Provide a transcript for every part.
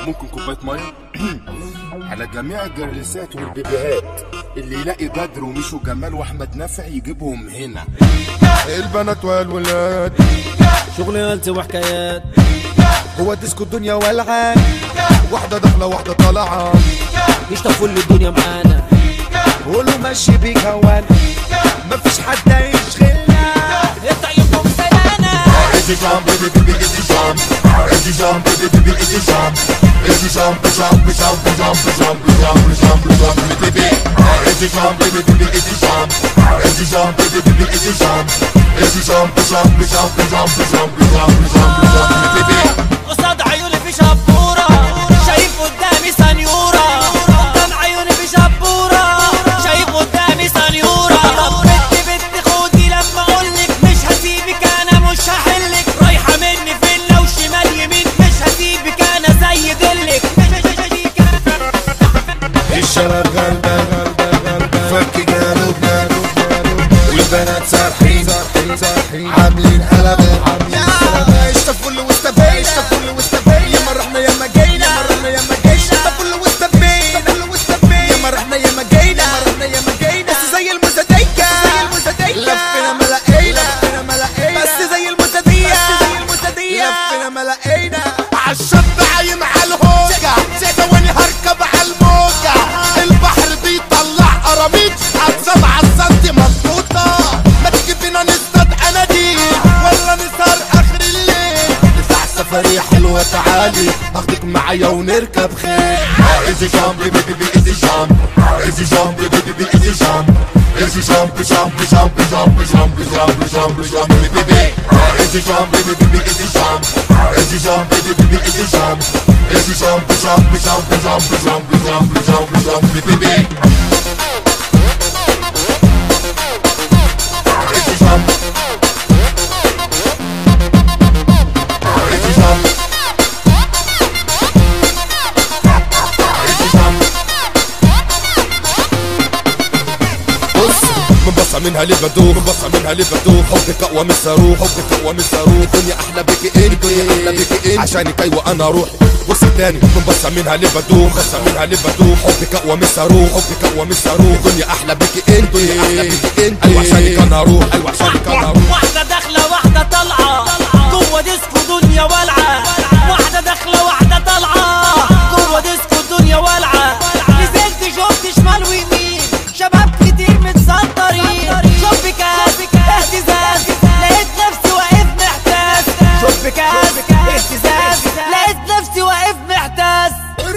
ممكن كوبايه ميه على جميع الجرلسات والبيبيهات اللي يلاقي بدر ومشو جمال واحمد نافع يجيبهم هنا البنات والولاد شغل قلت وحكايات هو ديسكو الدنيا والعان واحده داخله واحده طالعه يشطفوا لي الدنيا معانا قولوا ماشي بيك هوان مفيش حد يشغلنا انت يومكم سنانا Esse jump, baby, baby, esse jump. Esse jump, baby, baby, esse jump. Esse jump, jump, jump, jump, jump, jump, jump, jump, baby. Esse jump, baby, baby, esse jump. Esse jump, baby, baby, esse jump. Esse jump, jump, jump, jump, jump, jump, jump, jump, baby. قصاد عيوني في شبورة شايف قدامي سنيورة قدام عيوني في شبورة شايف قدامي سنيورة طب بنت بنت خدي لما اقولك مش هسيبك انا مش هحلك رايحة مني فين لو شمال يمين مش هسيبك انا زي دلك الشباب غلبة غلبة غلبة فك جانب جانب والبنات سارحين عاملين قلبة يا اشتفل واستبين اشتفل واستبين يا ما رحنا يا ما جينا يا ما رحنا يا ما جينا اشتفل واستبين يا ما رحنا يا ما جينا يا ما رحنا يا ما جينا بس زي المزديكة لفنا ما لقينا لفنا ما لقينا بس زي المزدية لفنا ما لقينا عالشط عايم على الهوجة ثواني هركب على الموجة البحر بيطلع قراميط عالسبعة عالسنتي مظبوطة ما تيجي فينا نصطاد اناديل ولا نسهر اخر الليل نطلع سفرية حلوة تعالي اخدك معايا ونركب خيل Esse jump, baby, baby, esse jump. Esse jump, baby, baby, esse jump. Esse jump, jump, jump, jump, jump, jump, jump, jump, baby. Esse jump, baby, baby, esse jump. Esse jump, baby, baby, esse jump. Esse jump, jump, jump, jump, jump, jump, jump, jump, baby. Esse jump. Esse jump. Esse jump. بص من بصة منها ليه بدوخ من بصة منها ليه بدوخ حبك اقوى من الصاروخ حبك اقوى من الصاروخ الدنيا احلى بك انت الدنيا احلى بك انت عشانك ايوه انا روحي بص تاني من بصة منها ليه بدوخ بصة منها ليه بدوخ حبك اقوى من الصاروخ حبك اقوى من الصاروخ الدنيا احلى بك انت الدنيا احلى بك انت ايوه عشانك انا روح ايوه عشانك انا روح واحدة داخلة واحدة طالعة جوه ديسكو دنيا والعة واحدة داخلة واحدة طالعة جوه ديسكو دنيا والعة نزلت شفت شمال ويمين شباب كتير متسطرين شوف كاس اهتزاز لقيت نفسي واقف محتاس شوف كاس اهتزاز لقيت نفسي واقف محتاس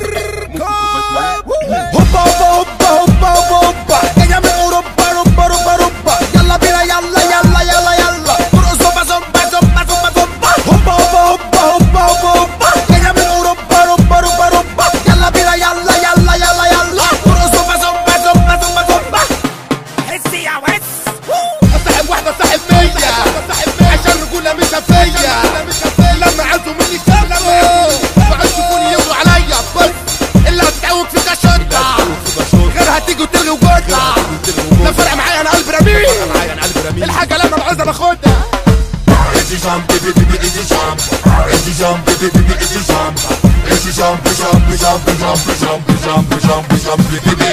هوبا هوبا هوبا هوبا هوبا هوبا جاية من اوروبا روبا روبا روبا يلا بينا يلا يلا يلا يلا نرقص زوبا زوبا زوبا زوبا زوبا هوبا هوبا هوبا هوبا هوبا هوبا جاية من اوروبا روبا روبا روبا يلا بينا يلا يلا يلا يلا نرقص زوبا زوبا زوبا زوبا زوبا حسي يا وس صاحب واحدة صاحب مية عشان رجولة مش فيا لما عزوا مني شافوا بعد يشوفوني يجروا عليا بس اللي هتتعوج في كشطة غيرها تيجي وتلغي وجودها لا فرق معايا انا قلب رميل الحاجة لما بعوزها باخدها Esse jump, baby, baby, esse jump. Esse jump, baby, baby, esse jump. Esse jump, jump, jump, jump, jump, jump, jump, jump, baby.